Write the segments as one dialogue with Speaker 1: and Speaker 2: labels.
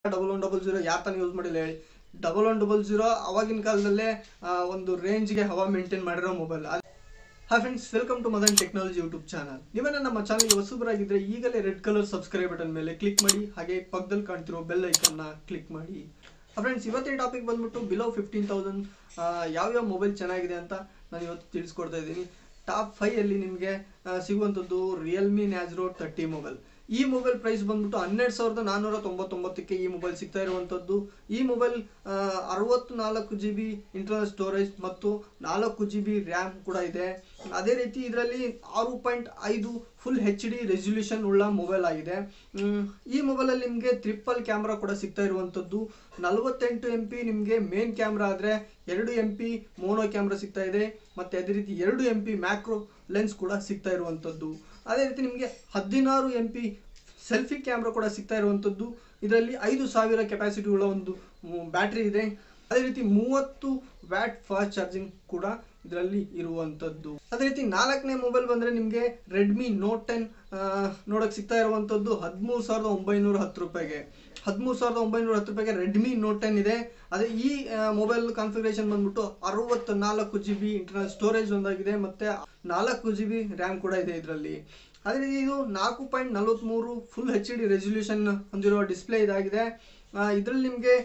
Speaker 1: double one double zero ಯಾರು ತಾನೇ use ಮಾಡಿಲ್ಲ ಹೇಳಿ ಡಬಲ್ ಒನ್ ಡಬಲ್ ಜೀರೋ ಅವಾಗಿನ ಕಾಲದಲ್ಲೇ ಆ, ಒಂದು ರೇಂಜ್ಗೆ ಹವಾ ಮೇಂಟೈನ್ ಮಾಡಿರೋ mobile hi friends welcome to Madan technology YouTube channel ನೀವೇನ ನಮ್ಮ ಚಾನಲ್ಗೆ ಹೊಸಬರಾಗಿದ್ದರೆ ಈಗಲೇ ರೆಡ್ ಕಲರ್ ಸಬ್ಸ್ಕ್ರೈಬ್ ಬಟನ್ ಮೇಲೆ ಕ್ಲಿಕ್ ಮಾಡಿ ಹಾಗೆ ಪಕ್ಕದಲ್ಲಿ ಕಾಣ್ತಿರೋ ಬೆಲ್ ಐಕನ್ನ ಕ್ಲಿಕ್ ಮಾಡಿ ಫ್ರೆಂಡ್ಸ್ ಇವತ್ತಿನ ಟಾಪಿಕ್ ಬಂದ್ಬಿಟ್ಟು ಬಿಲೋ ಫಿಫ್ಟೀನ್ ತೌಸಂಡ್ ಯಾವ್ಯಾವ ಮೊಬೈಲ್ ಚೆನ್ನಾಗಿದೆ ಅಂತ ನಾನು ಇವತ್ತು ತಿಳಿಸ್ಕೊಡ್ತಾ ಇದ್ದೀನಿ ಟಾಪ್ ಫೈಯಲ್ಲಿ ನಿಮಗೆ ಸಿಗುವಂಥದ್ದು ರಿಯಲ್ಮಿ ನ್ಯಾಜ್ರೋ ತರ್ಟಿ ಮೊಬೈಲ್ ಈ ಮೊಬೈಲ್ ಪ್ರೈಸ್ ಬಂದ್ಬಿಟ್ಟು ಹನ್ನೆರಡು ಸಾವಿರದ ನಾನ್ನೂರ ತೊಂಬತ್ತೊಂಬತ್ತಕ್ಕೆ ಈ ಮೊಬೈಲ್ ಸಿಗ್ತಾ ಇರುವಂಥದ್ದು ಈ ಮೊಬೈಲ್ ಅರವತ್ತು ನಾಲ್ಕು ಜಿ ಬಿ ಇಂಟರ್ನಲ್ ಸ್ಟೋರೇಜ್ ಮತ್ತು ನಾಲ್ಕು ಜಿ ಬಿ ರ್ಯಾಮ್ ಕೂಡ ಇದೆ ಅದೇ ರೀತಿ ಇದರಲ್ಲಿ ಆರು ಪಾಯಿಂಟ್ ಐದು ಫುಲ್ ಹೆಚ್ ಡಿ ರೆಸಲ್ಯೂಷನ್ ಉಳ್ಳ ಮೊಬೈಲ್ ಆಗಿದೆ ಮ್, ಈ ಮೊಬೈಲಲ್ಲಿ ನಿಮಗೆ ಟ್ರಿಪಲ್ ಕ್ಯಾಮ್ರಾ ಕೂಡ ಸಿಗ್ತಾ ಇರುವಂಥದ್ದು ನಲವತ್ತೆಂಟು ಎಂ ಪಿ ನಿಮಗೆ ಮೇನ್ ಕ್ಯಾಮ್ರಾ ಆದರೆ ಎರಡು ಎಂ ಪಿ ಮೋನೋ ಕ್ಯಾಮ್ರಾ ಸಿಗ್ತಾ ಇದೆ ಮತ್ತು ಅದೇ ರೀತಿ ಎರಡು ಎಂ ಪಿ ಮ್ಯಾಕ್ರೋ ಲೆನ್ಸ್ ಕೂಡ ಸಿಗ್ತಾ ಇರುವಂಥದ್ದು ಅದೇ ರೀತಿ ನಿಮಗೆ ಹದಿನಾರು ಎಂ ಪಿ ಸೆಲ್ಫಿ ಕ್ಯಾಮ್ರಾ ಕೂಡ ಸಿಗ್ತಾ ಇರುವಂಥದ್ದು ಇದರಲ್ಲಿ ಐದು ಸಾವಿರ ಕೆಪಾಸಿಟಿ ಉಳ್ಳ ಒಂದು ಬ್ಯಾಟ್ರಿ ಇದೆ ಅದೇ ರೀತಿ ಮೂವತ್ತು ವ್ಯಾಟ್ ಫಾಸ್ಟ್ ಚಾರ್ಜಿಂಗ್ ಕೂಡ ಇದರಲ್ಲಿ ಇರುವಂಥದ್ದು ಅದೇ ರೀತಿ ನಾಲ್ಕನೇ ಮೊಬೈಲ್ ಬಂದರೆ ನಿಮಗೆ ರೆಡ್ಮಿ ನೋಟ್ ಟೆನ್ ನೋಡೋಕೆ ಸಿಗ್ತಾ ಇರುವಂಥದ್ದು ಹದಿಮೂರು ಸಾವಿರದ ಒಂಬೈನೂರ ಹತ್ತು ರೂಪಾಯಿಗೆ ಹದಿಮೂರು ಸಾವಿರದ ಒಂಬೈನೂರ ಹತ್ತು ರೂಪಾಯಿಗೆ ರೆಡ್ಮಿ ನೋಟ್ ಟೆನ್ ಇದೆ ಅದೇ ಈ ಮೊಬೈಲ್ ಕಾನ್ಫಿಗರೇಷನ್ ಬಂದ್ಬಿಟ್ಟು ಅರವತ್ತ ನಾಲ್ಕು ಜಿ ಬಿ ಇಂಟರ್ನಲ್ ಸ್ಟೋರೇಜ್ ಒಂದಾಗಿದೆ ಮತ್ತು ನಾಲ್ಕು ಜಿ ಬಿ ರ್ಯಾಮ್ ಕೂಡ ಇದೆ ಇದರಲ್ಲಿ ಅದೇ ರೀತಿ ಇದು ನಾಲ್ಕು ಪಾಯಿಂಟ್ ನಲವತ್ತ್ಮೂರು ಫುಲ್ ಹೆಚ್ ಡಿ ರೆಸಲ್ಯೂಷನ್ ಹೊಂದಿರುವ ಡಿಸ್ಪ್ಲೇ ಇದಾಗಿದೆ ಇದರಲ್ಲಿ ನಿಮಗೆ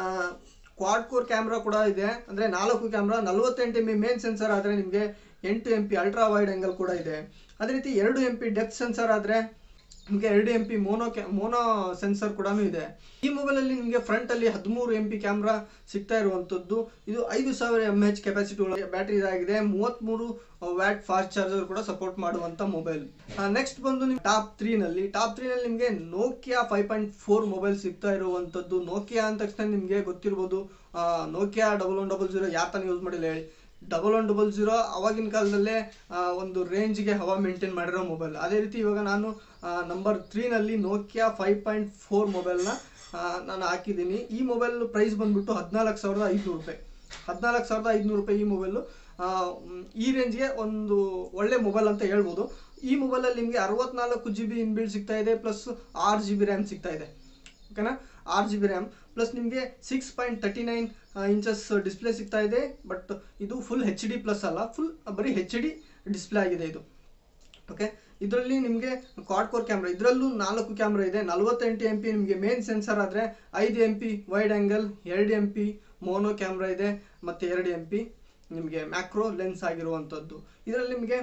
Speaker 1: ಕ್ವಾಡ್ ಕೋರ್ ಕ್ಯಾಮ್ರಾ ಕೂಡ ಇದೆ ಅಂದರೆ ನಾಲ್ಕು ಕ್ಯಾಮ್ರಾ ನಲವತ್ತೆಂಟು ಎಂ ಪಿ ಮೇನ್ ಸೆನ್ಸರ್ ಆದರೆ ನಿಮಗೆ ಎಂಟು M P ultra wide angle ಕೂಡ ಇದೆ ಅದೇ ರೀತಿ ಎರಡು ಎಂ ಪಿ ಡೆಪ್ತ್ ಸೆನ್ಸರ್ ಆದರೆ ನಿಮಗೆ ಎರಡು ಎಂ ಪಿ ಮೋನೋ ಕ್ಯಾ ಮೋನೋ ಸೆನ್ಸರ್ ಕೂಡ ಇದೆ ಈ ಮೊಬೈಲಲ್ಲಿ ನಿಮಗೆ ಫ್ರಂಟಲ್ಲಿ ಹದಿಮೂರು ಎಂ ಪಿ ಕ್ಯಾಮ್ರಾ ಸಿಗ್ತಾ ಇರುವಂಥದ್ದು ಇದು ಐದು ಸಾವಿರ ಎಮ್ ಎಚ್ ಕೆಪಾಸಿಟಿ ಉಳ್ಳ ಬ್ಯಾಟ್ರಿ ಇದಾಗಿದೆ ಮೂವತ್ತ್ಮೂರು ವ್ಯಾಟ್ ಫಾಸ್ಟ್ ಚಾರ್ಜರ್ ಕೂಡ ಸಪೋರ್ಟ್ ಮಾಡುವಂಥ ಮೊಬೈಲ್ ನೆಕ್ಸ್ಟ್ ಬಂದು ನಿಮ್ಗೆ ಟಾಪ್ ತ್ರೀನಲ್ಲಿ ಟಾಪ್ ತ್ರೀನಲ್ಲಿ ನಿಮಗೆ Nokia five point four mobile ಸಿಗ್ತಾ ಇರುವಂಥದ್ದು ನೋಕಿಯಾ ಅಂದ ತಕ್ಷಣ ನಿಮಗೆ ಗೊತ್ತಿರ್ಬೋದು Nokia double one double zero ಯಾರು ತಾನೇ ಯೂಸ್ ಮಾಡಿಲ್ಲ ಹೇಳಿ ಡಬಲ್ ಒನ್ ಡಬಲ್ ಜೀರೋ ಅವಾಗಿನ ಕಾಲದಲ್ಲೇ ಆ, ಒಂದು ರೇಂಜ್ಗೆ ಹವಾ ಮೇಂಟೈನ್ ಮಾಡಿರೋ ಮೊಬೈಲ್ ಅದೇ ರೀತಿ ಇವಾಗ ನಾನು ನಂಬರ್ ತ್ರೀನಲ್ಲಿ ನೋಕಿಯಾ ಫೈವ್ ಪಾಯಿಂಟ್ ಫೋರ್ ಮೊಬೈಲ್ನ ನಾನು ಹಾಕಿದ್ದೀನಿ ಈ ಮೊಬೈಲ್ ಪ್ರೈಸ್ ಬಂದ್ಬಿಟ್ಟು ಹದಿನಾಲ್ಕು ಸಾವಿರದ ಐದುನೂರು ರೂಪಾಯಿ ಹದಿನಾಲ್ಕು ಸಾವಿರದ ಐದುನೂರು ರೂಪಾಯಿ ಈ ಮೊಬೈಲು ಈ ರೇಂಜ್ಗೆ ಒಂದು ಒಳ್ಳೆ ಮೊಬೈಲ್ ಅಂತ ಹೇಳ್ಬೋದು ಈ ಮೊಬೈಲಲ್ಲಿ ನಿಮಗೆ ಅರವತ್ನಾಲ್ಕು ಜಿ ಬಿ ಇನ್ಬಿಲ್ಡ್ ಸಿಗ್ತಾ ಇದೆ ಪ್ಲಸ್ ಆರು ಜಿ ಬಿ ರ್ಯಾಮ್ ಸಿಗ್ತಾ ಇದೆ ಓಕೆನಾ ಆರು ಜಿ ಬಿ ರ್ಯಾಮ್ ಪ್ಲಸ್ ನಿಮಗೆ six point thirty nine inches display ಸಿಗ್ತಾ ಇದೆ ಬಟ್ ಇದು ಫುಲ್ ಹೆಚ್ ಡಿ ಪ್ಲಸ್ ಅಲ್ಲ ಫುಲ್ ಬರೀ ಹೆಚ್ ಡಿ ಡಿಸ್ಪ್ಲೇ ಆಗಿದೆ ಇದು ಓಕೆ ಇದರಲ್ಲಿ ನಿಮಗೆ ಕ್ವಾಡ್ ಕೋರ್ ಕ್ಯಾಮ್ರಾ ಇದರಲ್ಲೂ ನಾಲ್ಕು ಕ್ಯಾಮ್ರಾ ಇದೆ ನಲವತ್ತೆಂಟು ಎಂ ಪಿ ನಿಮಗೆ ಮೇನ್ ಸೆನ್ಸರ್ ಆದರೆ ಐದು ಎಂ ಪಿ ವೈಡ್ ಆ್ಯಂಗಲ್ ಎರಡು ಎಂ ಪಿ ಮೋನೋ ಕ್ಯಾಮ್ರಾ ಇದೆ ಮತ್ತು ಎರಡು ಎಂ ಪಿ ನಿಮಗೆ ಮ್ಯಾಕ್ರೋ ಲೆನ್ಸ್ ಆಗಿರುವಂಥದ್ದು ಇದರಲ್ಲಿ ನಿಮಗೆ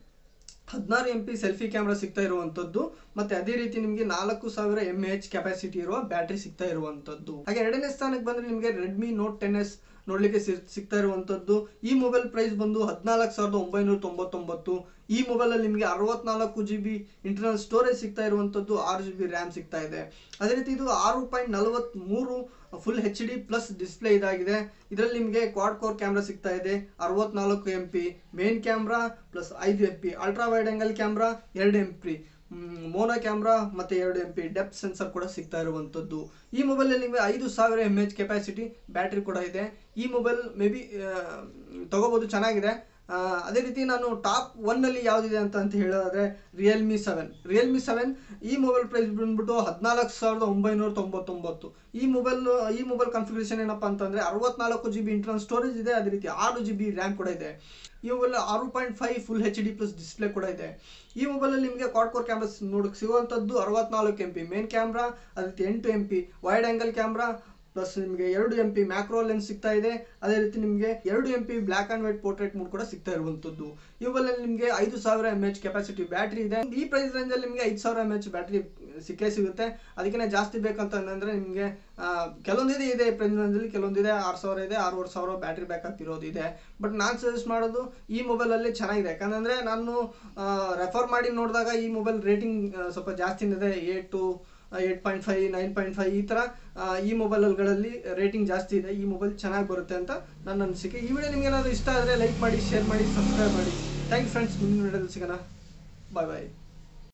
Speaker 1: ಹದಿನಾರು ಎಂ ಪಿ ಸೆಲ್ಫಿ ಕ್ಯಾಮ್ರಾ ಸಿಗ್ತಾ ಇರುವಂಥದ್ದು ಮತ್ತೆ ಅದೇ ರೀತಿ ನಿಮಗೆ ನಾಲ್ಕು ಸಾವಿರ ಎಮ್ ಎಚ್ ಕೆಪಾಸಿಟಿ ಇರುವ ಬ್ಯಾಟ್ರಿ ಸಿಗ್ತಾ ಇರುವಂಥದ್ದು ಹಾಗೆ ಎರಡನೇ ಸ್ಥಾನಕ್ಕೆ ಬಂದರೆ ನಿಮಗೆ ರೆಡ್ಮಿ ನೋಟ್ ಟೆನ್ ಎಸ್ ನೋಡಲಿಕ್ಕೆ ಸಿಗ್ತಾ ಇರುವಂಥದ್ದು ಈ ಮೊಬೈಲ್ ಪ್ರೈಸ್ ಬಂದು ಹದಿನಾಲ್ಕು ಸಾವಿರದ ಒಂಬೈನೂರ ತೊಂಬತ್ತೊಂಬತ್ತು ಈ ಮೊಬೈಲಲ್ಲಿ ನಿಮಗೆ ಅರವತ್ನಾಲ್ಕು ಜಿ ಬಿ ಇಂಟರ್ನಲ್ ಸ್ಟೋರೇಜ್ ಸಿಗ್ತಾ ಇರುವಂಥದ್ದು ಆರು ಜಿ ಬಿ ರ್ಯಾಮ್ ಸಿಗ್ತಾ ಇದೆ ಅದೇ ರೀತಿ ಇದು ಆರು ಪಾಯಿಂಟ್ ನಲವತ್ತ್ಮೂರು full H D plus display ಇದಾಗಿದೆ ಇದರಲ್ಲಿ ನಿಮಗೆ ಕ್ವಾಡ್ ಕೋರ್ ಕ್ಯಾಮ್ರಾ ಸಿಗ್ತಾ ಇದೆ ಅರವತ್ನಾಲ್ಕು M P main camera plus ಐದು M P ultra wide angle camera ಎರಡು ಎಂ ಪಿ ಮೋನೋ ಕ್ಯಾಮ್ರಾ ಮತ್ತು ಎರಡು ಎಂ ಪಿ ಡೆಪ್ತ್ ಸೆನ್ಸರ್ ಕೂಡ ಸಿಗ್ತಾ ಇರುವಂಥದ್ದು ಈ ಮೊಬೈಲಲ್ಲಿ ನಿಮಗೆ ಐದು ಸಾವಿರ ಎಮ್ ಎಚ್ ಕೆಪಾಸಿಟಿ ಬ್ಯಾಟ್ರಿ ಕೂಡ ಇದೆ ಈ ಮೊಬೈಲ್ ಮೇ ಬಿ ತೊಗೋಬೋದು ಚೆನ್ನಾಗಿದೆ ಆ, ಅದೇ ರೀತಿ ನಾನು ಟಾಪ್ ಒನ್ನಲ್ಲಿ ಯಾವುದಿದೆ ಅಂತ ಅಂತ ಹೇಳೋದಾದ್ರೆ ರಿಯಲ್ಮಿ ಸೆವೆನ್ ರಿಯಲ್ಮಿ ಸೆವೆನ್ ಈ ಮೊಬೈಲ್ ಪ್ರೈಸ್ ಬಂದ್ಬಿಟ್ಟು ಹದಿನಾಲ್ಕು ಸಾವಿರದ ಒಂಬೈನೂರ ತೊಂಬತ್ತೊಂಬತ್ತು ಈ ಮೊಬೈಲ್ ಈ ಮೊಬೈಲ್ ಕಾನ್ಫಿಗರೇಷನ್ ಏನಪ್ಪ ಅಂತಂದರೆ ಅರವತ್ನಾಲ್ಕು ಜಿ ಬಿ ಇಂಟರ್ನಲ್ ಸ್ಟೋರೇಜ್ ಇದೆ ಅದೇ ರೀತಿ ಆರು ಜಿ ಬಿ ರ್ಯಾಮ್ ಕೂಡ ಇದೆ ಈ ಮೊಬೈಲ್ ಆರು point five full H D plus display ಕೂಡ ಇದೆ ಈ ಮೊಬೈಲಲ್ಲಿ ನಿಮಗೆ ಕ್ವಾಡ್ ಕೋರ್ ಕ್ಯಾಮ್ರಾ ನೋಡೋಕೆ ಸಿಗುವಂಥದ್ದು ಅರವತ್ನಾಲ್ಕು ಎಂ ಪಿ ಮೇನ್ ಕ್ಯಾಮ್ರಾ ಅದೇ ರೀತಿ ಎಂಟು M P wide angle camera plus ನಿಮಗೆ ಎರಡು ಎಂ ಪಿ ಮ್ಯಾಕ್ರೋ ಲೆನ್ಸ್ ಸಿಗ್ತಾ ಇದೆ ಅದೇ ರೀತಿ ನಿಮಗೆ ಎರಡು M P black and white portrait mode ಕೂಡ ಸಿಗ್ತಾ ಇರುವಂಥದ್ದು ಇವುಗಳಲ್ಲಿ ನಿಮಗೆ ಐದು ಸಾವಿರ ಎಮ್ ಎಚ್ ಕೆಪಾಸಿಟಿ ಬ್ಯಾಟ್ರಿ ಇದೆ ಈ ಪ್ರೈಸ್ ರೇಂಜಲ್ಲಿ ನಿಮಗೆ ಐದು ಸಾವಿರ ಎಮ್ ಎಚ್ ಬ್ಯಾಟ್ರಿ ಸಿಕ್ಕೇ ಸಿಗುತ್ತೆ ಅದಕ್ಕಿಂತ ಜಾಸ್ತಿ ಬೇಕಂತ ಅಂದರೆ ನಿಮಗೆ ಕೆಲವೊಂದಿದೆ ಇದೆ ಪ್ರೈಸ್ ರೇಂಜಲ್ಲಿ ಕೆಲವೊಂದಿದೆ ಆರು ಸಾವಿರ ಇದೆ ಆರೂವರೆ ಸಾವಿರ ಬ್ಯಾಟ್ರಿ ಬ್ಯಾಕಪ್ ಇರೋದು ಇದೆ ಬಟ್ ನಾನು ಸಜೆಸ್ಟ್ ಮಾಡೋದು ಈ ಮೊಬೈಲಲ್ಲಿ ಚೆನ್ನಾಗಿದೆ ಯಾಕಂದರೆ ನಾನು ರೆಫರ್ ಮಾಡಿ ನೋಡಿದಾಗ ಈ ಮೊಬೈಲ್ ರೇಟಿಂಗ್ ಸ್ವಲ್ಪ ಜಾಸ್ತಿನೇ ಇದೆ eight eight point five nine point five ಈ ಥರ ಆ, ಈ ಮೊಬೈಲ್ಗಳಲ್ಲಿ ರೇಟಿಂಗ್ ಜಾಸ್ತಿ ಇದೆ ಈ ಮೊಬೈಲ್ ಚೆನ್ನಾಗಿ ಬರುತ್ತೆ ಅಂತ ನನ್ನ ಅನಿಸಿಕೆ ಈ ವಿಡಿಯೋ ನಿಮ್ಗೆ ಏನಾದರೂ ಇಷ್ಟ ಆದರೆ ಲೈಕ್ ಮಾಡಿ ಶೇರ್ ಮಾಡಿ ಸಬ್ಸ್ಕ್ರೈಬ್ ಮಾಡಿ ಥ್ಯಾಂಕ್ ಫ್ರೆಂಡ್ಸ್ ಮುಂದಿನ ವಿಡಿಯೋದಲ್ಲಿ ಸಿಗೋಣ ಬಾಯ್ ಬಾಯ್